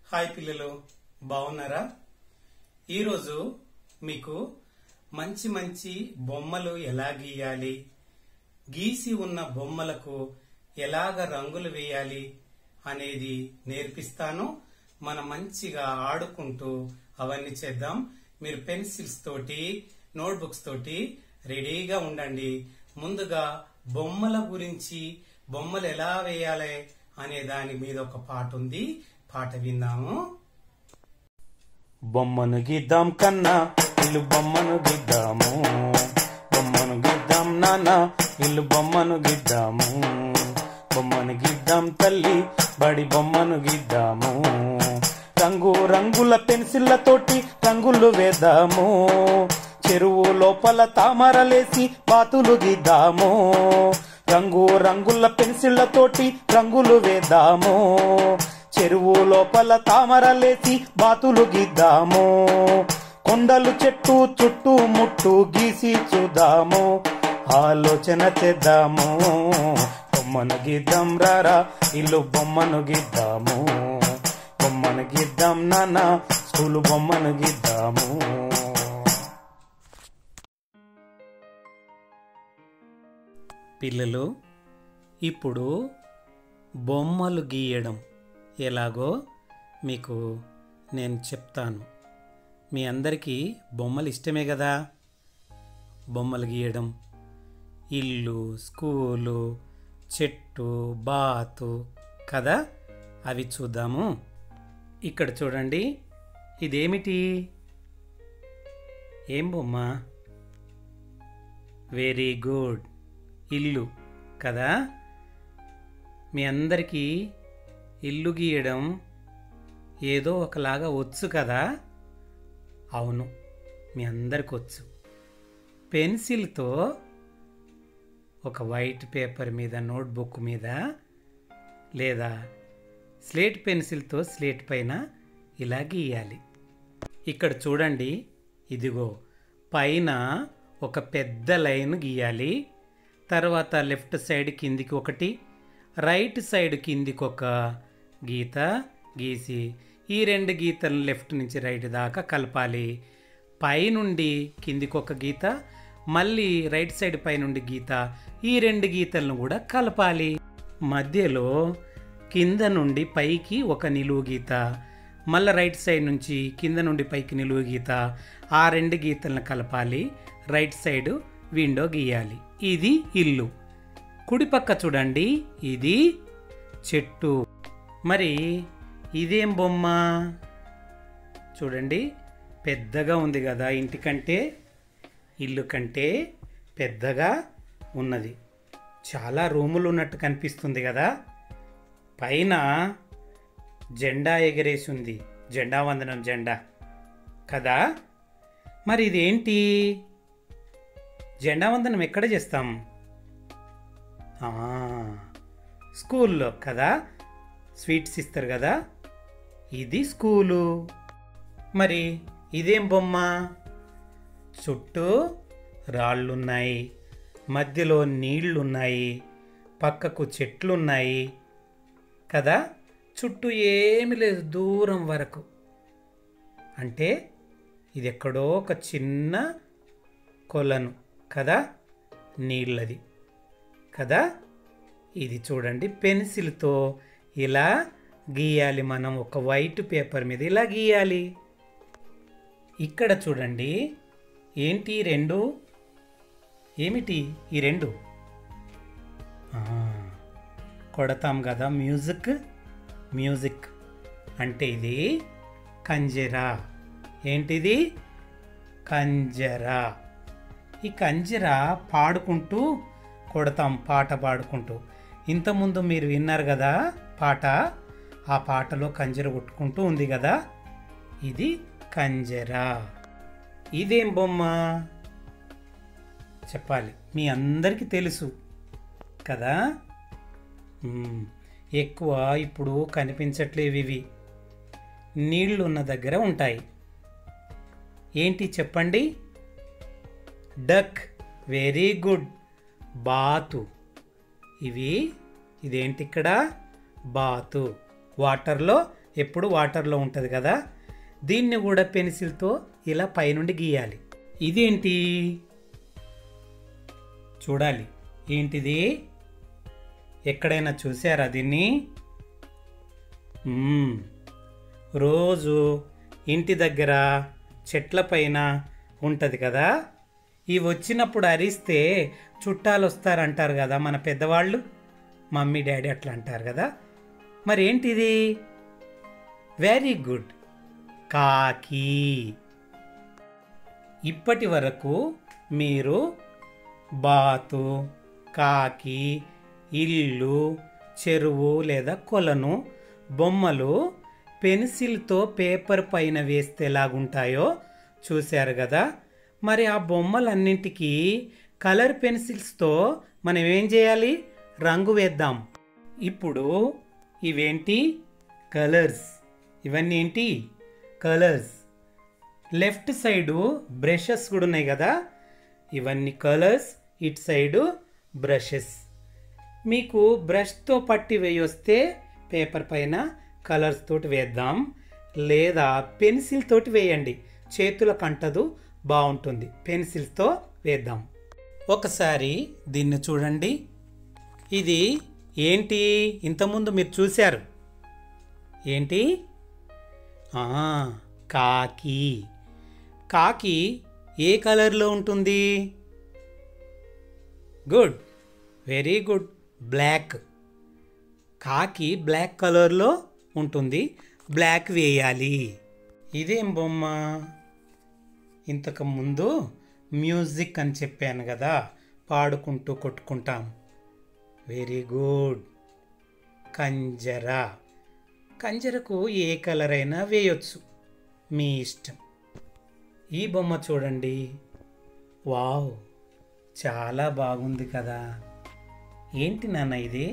Hi పిల్లలు బాగున్నారా ఈరోజు మీకు మంచి మంచి బొమ్మలు ఎలా గీయాలి గీసి ఉన్న బొమ్మలకు ఎలాగ రంగులు వేయాలి అనేది నేర్పిస్తాను మనం మంచిగా ఆడుకుంటూ అవన్నీ చేద్దాం మీరు పెన్సిల్స్ తోటి నోట్బుక్స్ తోటి రెడీగా ఉండండి ముందుగా బొమ్మల గురించి బొమ్మలు ఎలా వేయాలి అనే దాని మీద ఒక పాట ఉంది పాట విందాము బొమ్మను గీద్దాం కన్నా ఇల్లు బొమ్మను గీద్దాము బొమ్మను గీద్దాం నాన్న ఇల్లు బొమ్మను గీద్దాము బొమ్మను గీద్దాం తల్లి బడి బొమ్మను గీద్దాము రంగు రంగుల పెన్సిళ్లతోటి రంగులు వేద్దాము చెరువు లోపల తామరలేసి బాతులు గీద్దాము రంగు రంగుల పెన్సిళ్లతోటి రంగులు వేద్దాము చెరువు లోపల తామరలేసి బాతులు గీద్దాము కొండలు చెట్టు చుట్టూ ముట్టు గీసి చూద్దాము ఆలోచన చేద్దాము బొమ్మను గీద్దాం రారా ఇల్లు బొమ్మను గీద్దాము బొమ్మను గీద్దాం నాన్న స్కూలు బొమ్మను గీద్దాము పిల్లలు ఇప్పుడు బొమ్మలు గీయడం ఎలాగో మీకు నేను చెప్తాను మీ అందరికీ బొమ్మలు ఇష్టమే కదా బొమ్మలు గీయడం ఇల్లు స్కూలు చెట్టు బాతు కదా అవి చూద్దాము ఇక్కడ చూడండి ఇదేమిటి ఏం బొమ్మ వెరీ గుడ్ ఇల్లు కదా మీ అందరికీ ఇల్లు గీయడం ఏదో ఒకలాగా వచ్చు కదా అవును మీ అందరికి వచ్చు పెన్సిల్తో ఒక వైట్ పేపర్ మీద నోట్బుక్ మీద లేదా స్లేట్ పెన్సిల్తో స్లేట్ పైన ఇలా గీయాలి ఇక్కడ చూడండి ఇదిగో పైన ఒక పెద్ద లైన్ గీయాలి తర్వాత లెఫ్ట్ సైడ్ కిందికి ఒకటి రైట్ సైడ్ కిందికి ఒక గీత గీసి ఈ రెండు గీతలను లెఫ్ట్ నుంచి రైట్ దాకా కలపాలి పైనుండి కిందికి ఒక గీత మళ్ళీ రైట్ సైడ్ పైనుండి గీత ఈ రెండు గీతలను కూడా కలపాలి మధ్యలో కింద నుండి పైకి ఒక నిలువు గీత మళ్ళీ రైట్ సైడ్ నుంచి కింద నుండి పైకి నిలువు గీత ఆ రెండు గీతలను కలపాలి రైట్ సైడ్ విండో గీయాలి ఇది ఇల్లు కుడిపక్క చూడండి ఇది చెట్టు మరి ఇదేం బొమ్మ చూడండి పెద్దగా ఉంది కదా ఇంటికంటే ఇల్లు కంటే పెద్దగా ఉన్నది చాలా రూములు ఉన్నట్టు కనిపిస్తుంది కదా పైన జెండా ఎగరేసి ఉంది జెండా వందనం జెండా కదా మరి ఇదేంటి జెండా వందనం ఎక్కడ చేస్తాం ఆ, స్కూల్లో కదా స్వీట్స్ ఇస్తారు కదా ఇది స్కూలు మరి ఇదేం బొమ్మ చుట్టూ రాళ్ళున్నాయి మధ్యలో నీళ్లున్నాయి పక్కకు చెట్లున్నాయి కదా చుట్టూ ఏమి లేదు దూరం వరకు అంటే ఇది ఎక్కడో ఒక చిన్న కొలను కదా నీళ్ళది కదా ఇది చూడండి పెన్సిల్తో ఇలా గీయాలి మనం ఒక వైట్ పేపర్ మీద ఇలా గీయాలి ఇక్కడ చూడండి ఏంటి ఈ రెండు ఏమిటి ఈ రెండు ఆ, కొడతాం కదా మ్యూజిక్ మ్యూజిక్ అంటే ఇది కంజరా ఏంటిది కంజరా ఈ కంజరా పాడుకుంటూ కొడతాం పాట పాడుకుంటూ ఇంతకుముందు మీరు విన్నారు కదా పాట ఆ పాటలో కంజర కొట్టుకుంటూ ఉంది కదా ఇది కంజరా ఇదేం బొమ్మ చెప్పాలి మీ అందరికీ తెలుసు కదా మ్మ్. ఎక్కువ ఇప్పుడు కనిపించట్లేవు ఇవి నీళ్లు ఉన్న దగ్గర ఉంటాయి ఏంటి చెప్పండి డక్ వెరీ గుడ్ బాతు ఇవి ఇదేంటి ఇక్కడ బాతు వాటర్లో ఎప్పుడు వాటర్లో ఉంటుంది కదా దీన్ని కూడా పెన్సిల్తో ఇలా పైనుండి గీయాలి ఇదేంటి చూడాలి ఏంటిది ఎక్కడైనా చూసారా దీన్ని మ్మ్. రోజు ఇంటి దగ్గర చెట్ల పైన ఉంటుంది కదా ఇవి వచ్చినప్పుడు అరిస్తే చుట్టాలు వస్తారంటారు కదా మన పెద్దవాళ్ళు మమ్మీ డాడీ అట్లా అంటారు కదా మరి ఏంటిది వెరీ గుడ్ కాకి ఇప్పటి వరకు మీరు బాతు కాకి ఇల్లు చెరువు లేదా కొలను బొమ్మలు పెన్సిల్తో పేపర్ పైన వేస్తే ఎలాగుంటాయో చూశారు కదా మరి ఆ బొమ్మలన్నింటికి కలర్ పెన్సిల్స్తో మనం ఏం చేయాలి రంగు వేద్దాం ఇప్పుడు ఇవేంటి కలర్స్ ఇవన్నీ ఏంటి కలర్స్ లెఫ్ట్ సైడు బ్రషెస్ కూడా ఉన్నాయి కదా ఇవన్నీ కలర్స్ ఇటు సైడు బ్రషెస్ మీకు బ్రష్తో పట్టి వేయొస్తే పేపర్ పైన కలర్స్ తోటి వేద్దాం లేదా పెన్సిల్ తోటి వేయండి చేతులకు అంటదు బాగుంటుంది పెన్సిల్స్తో వేద్దాం ఒకసారి దీన్ని చూడండి ఇది ఏంటి ఇంతకుముందు మీరు చూశారు ఏంటి ఆ, కాకి కాకి ఏ కలర్లో ఉంటుంది గుడ్ వెరీ గుడ్ బ్లాక్ కాకి బ్లాక్ కలర్లో ఉంటుంది బ్లాక్ వేయాలి ఇదేం బొమ్మ ఇంతకు ముందు మ్యూజిక్ అని చెప్పాను కదా పాడుకుంటూ కొట్టుకుంటాం వెరీ గుడ్ కంజర కంజరకు ఏ కలర్ అయినా వేయొచ్చు మీ ఇష్టం ఈ బొమ్మ చూడండి వావ్ చాలా బాగుంది కదా ఏంటి నాన్న ఇది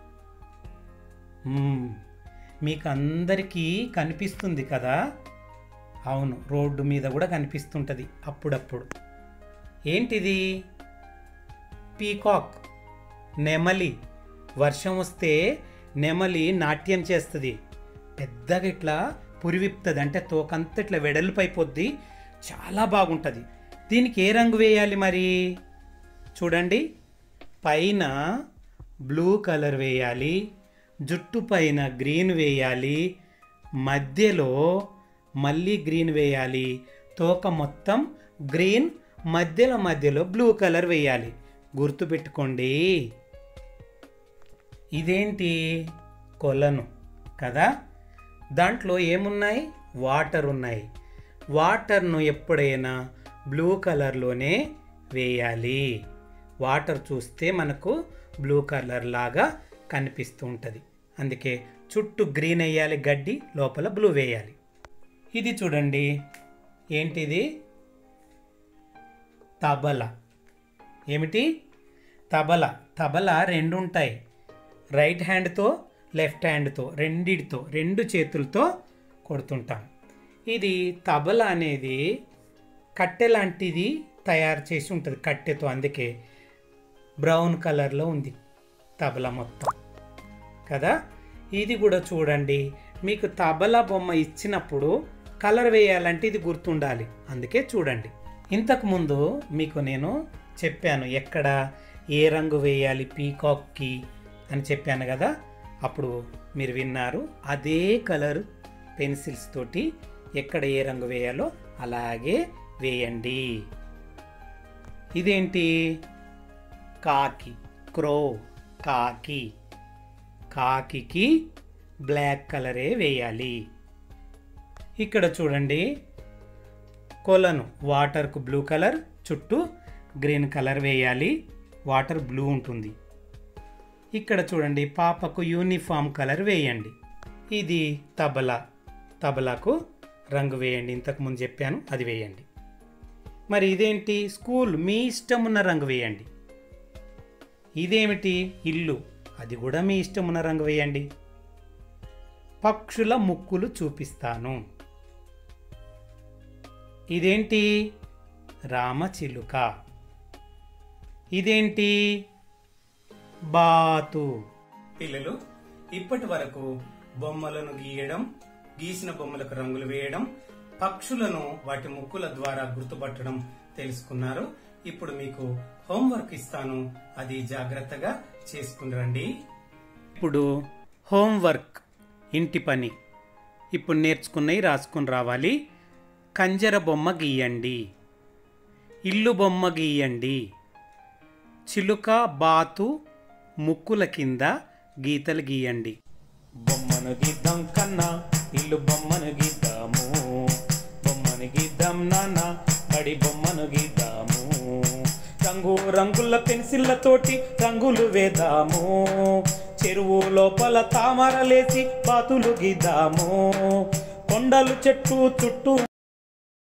మ్మ్, మీకు అందరికీ కనిపిస్తుంది కదా అవును రోడ్డు మీద కూడా కనిపిస్తుంటుంది అప్పుడప్పుడు ఏంటిది పీకాక్ నెమలి వర్షం వస్తే నెమలి నాట్యం చేస్తుంది పెద్దగా ఇట్లా పురివిప్తుంది అంటే తోకంతా ఇట్లా వెడల్పైపోద్ది చాలా బాగుంటుంది దీనికి ఏ రంగు వేయాలి మరి చూడండి పైన బ్లూ కలర్ వేయాలి జుట్టు పైన గ్రీన్ వేయాలి మధ్యలో మళ్ళీ గ్రీన్ వేయాలి తోక మొత్తం గ్రీన్ మధ్యలో మధ్యలో బ్లూ కలర్ వేయాలి గుర్తుపెట్టుకోండి ఇదేంటి కొలను కదా దాంట్లో ఏమున్నాయి వాటర్ ఉన్నాయి వాటర్ను ఎప్పుడైనా బ్లూ కలర్లోనే వేయాలి వాటర్ చూస్తే మనకు బ్లూ కలర్ లాగా కనిపిస్తూ ఉంటుంది అందుకే చుట్టూ గ్రీన్ వేయాలి గడ్డి లోపల బ్లూ వేయాలి ఇది చూడండి ఏంటిది తబల ఏమిటి తబల తబల రెండు ఉంటాయి రైట్ హ్యాండ్తో లెఫ్ట్ హ్యాండ్తో రెండిటితో రెండు చేతులతో కొడుతుంటాం ఇది తబల అనేది కట్టె లాంటిది తయారు చేసి ఉంటుంది కట్టెతో అందుకే బ్రౌన్ కలర్లో ఉంది తబల మొత్తం కదా ఇది కూడా చూడండి మీకు తబలా బొమ్మ ఇచ్చినప్పుడు కలర్ వేయాలంటే ఇది గుర్తుండాలి అందుకే చూడండి ఇంతకుముందు మీకు నేను చెప్పాను ఎక్కడ ఏ రంగు వేయాలి పీకాక్కి అని చెప్పాను కదా అప్పుడు మీరు విన్నారు అదే కలర్ పెన్సిల్స్ తోటి ఎక్కడ ఏ రంగు వేయాలో అలాగే వేయండి ఇదేంటి కాకి క్రో కాకి కాకికి బ్లాక్ కలరే వేయాలి ఇక్కడ చూడండి కొలను వాటర్కు బ్లూ కలర్ చుట్టూ గ్రీన్ కలర్ వేయాలి వాటర్ బ్లూ ఉంటుంది ఇక్కడ చూడండి పాపకు యూనిఫామ్ కలర్ వేయండి ఇది తబలా తబలాకు రంగు వేయండి ఇంతకుముందు చెప్పాను అది వేయండి మరి ఇదేంటి స్కూల్ మీ ఇష్టం ఉన్న రంగు వేయండి ఇదేమిటి ఇల్లు అది కూడా మీ ఇష్టం ఉన్న రంగు వేయండి పక్షుల ముక్కులు చూపిస్తాను ఇదేంటి రామచిలుక ఇదేంటి బాతు పిల్లలు ఇప్పటి వరకు బొమ్మలను గీయడం గీసిన బొమ్మలకు రంగులు వేయడం పక్షులను వాటి ముక్కుల ద్వారా గుర్తుపట్టడం తెలుసుకున్నారు ఇప్పుడు మీకు హోంవర్క్ ఇస్తాను అది జాగ్రత్తగా చేసుకుని రండి ఇప్పుడు హోంవర్క్ ఇంటి పని ఇప్పుడు నేర్చుకున్నవి రాసుకుని రావాలి కంజర బొమ్మ గీయండి ఇల్లు బొమ్మ గీయండి చిలుక బాతు ముక్కుల కింద గీతలు గీయండి బొమ్మను గీద్దాం కన్నా ఇల్లు బొమ్మను గీద్దాము బొమ్మను గీద్దాం నాన్న బడి బొమ్మను గీద్దాము రంగు రంగుల పెన్సిళ్ళతోటి రంగులు వేద్దాము చెరువు లోపల తామరలేసి బాతులు గీద్దాము కొండలు చెట్టు చుట్టూ